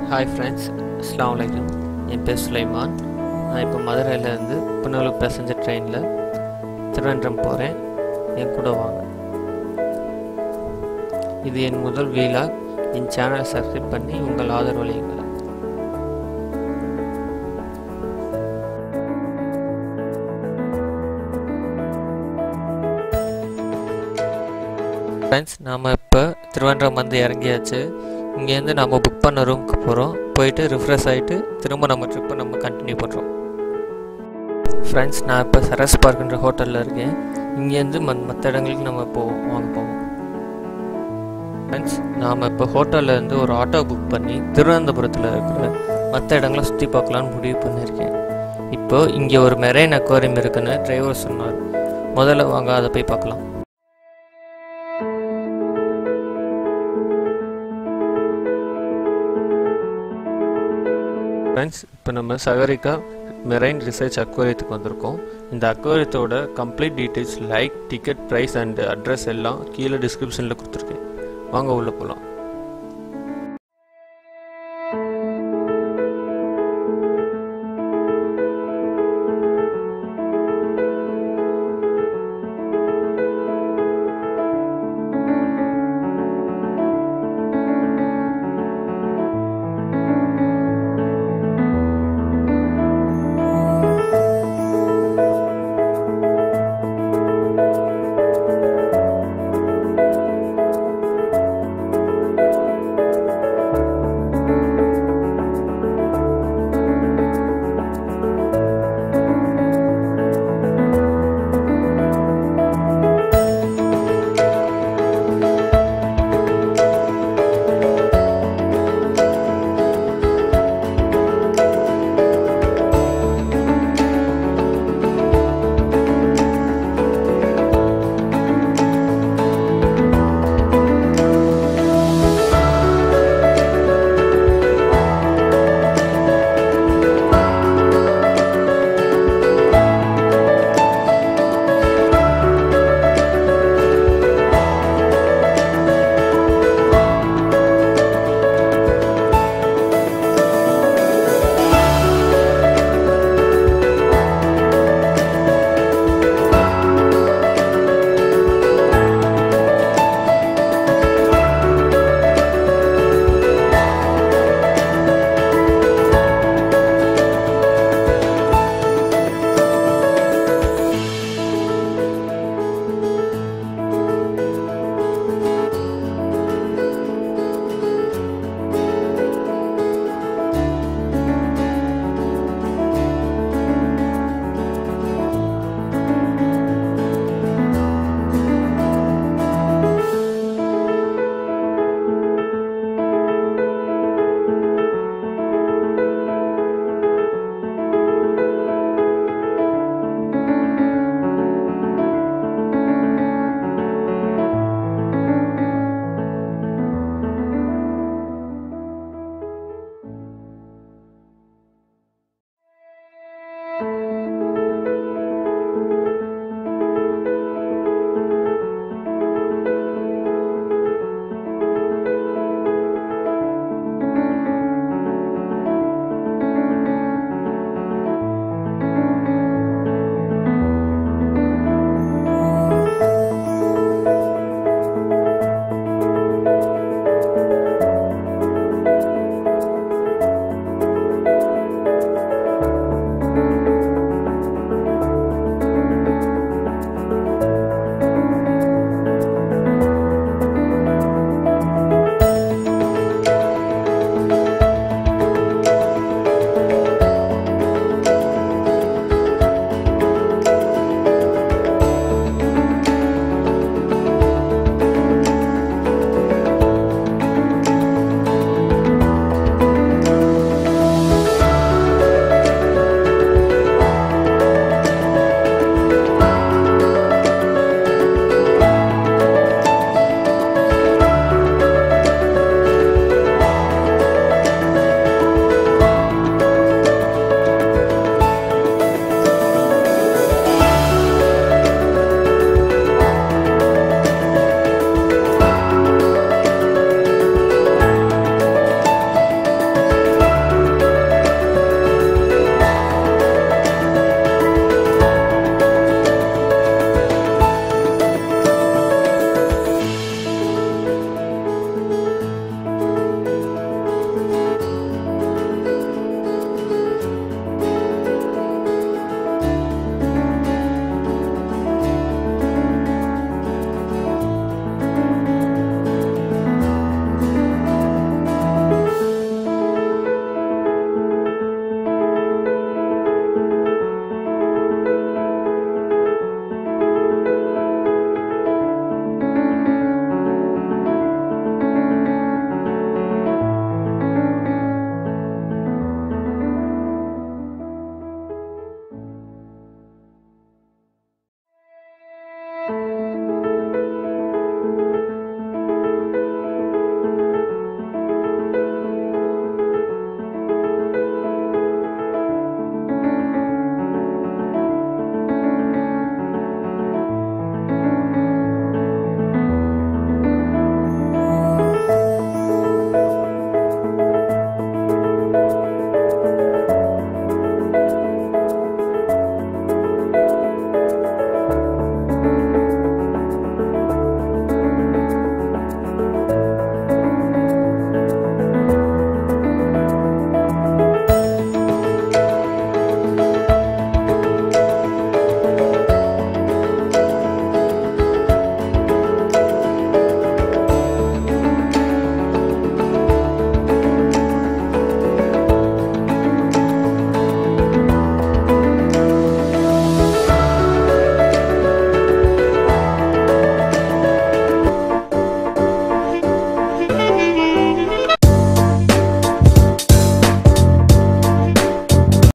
hi friends அஸ்லாம் வலைக்கம் என் பேர் சுலைமான் நான் இப்போ மதுரையிலேருந்து புனலூர் பேசஞ்சர் ட்ரெயினில் திருவனந்தபுரம் போகிறேன் என் கூட வாங்க இது என் முதல் வீலாக் என் சேனலை சப்ஸ்கிரைப் பண்ணி உங்கள் ஆதரவளியுங்கள் ஃப்ரெண்ட்ஸ் நாம் இப்போ திருவனந்தபுரம் வந்து இறங்கியாச்சு இங்கேருந்து நம்ம புக் பண்ண ரூமுக்கு போகிறோம் போயிட்டு ரிஃப்ரெஷ் ஆகிட்டு திரும்ப நம்ம ட்ரிப்பை நம்ம கண்டினியூ பண்ணுறோம் ஃப்ரெண்ட்ஸ் நான் இப்போ சரஸ் பார்க்குன்ற ஹோட்டலில் இருக்கேன் இங்கேருந்து மத் மற்ற இடங்களுக்கு நம்ம போவோம் வாங்க போவோம் ஃப்ரெண்ட்ஸ் நாம் இப்போ ஹோட்டலில் இருந்து ஒரு ஆட்டோ புக் பண்ணி திருவனந்தபுரத்தில் இருக்கிற மற்ற இடங்களை சுற்றி பார்க்கலான்னு முடிவு பண்ணியிருக்கேன் இப்போ இங்கே ஒரு மெரைன் அக்வாரியம் இருக்குன்னு டிரைவர் சொன்னார் முதல்ல வாங்க அதை போய் பார்க்கலாம் ஃப்ரெண்ட்ஸ் இப்போ நம்ம சகரிகா மெரைன் ரிசர்ச் அக்வாரியத்துக்கு வந்திருக்கோம் இந்த அக்வாரியத்தோட complete details like ticket price and address எல்லாம் கீழே டிஸ்கிரிப்ஷனில் கொடுத்துருக்கேன் வாங்க உள்ளே போகலாம்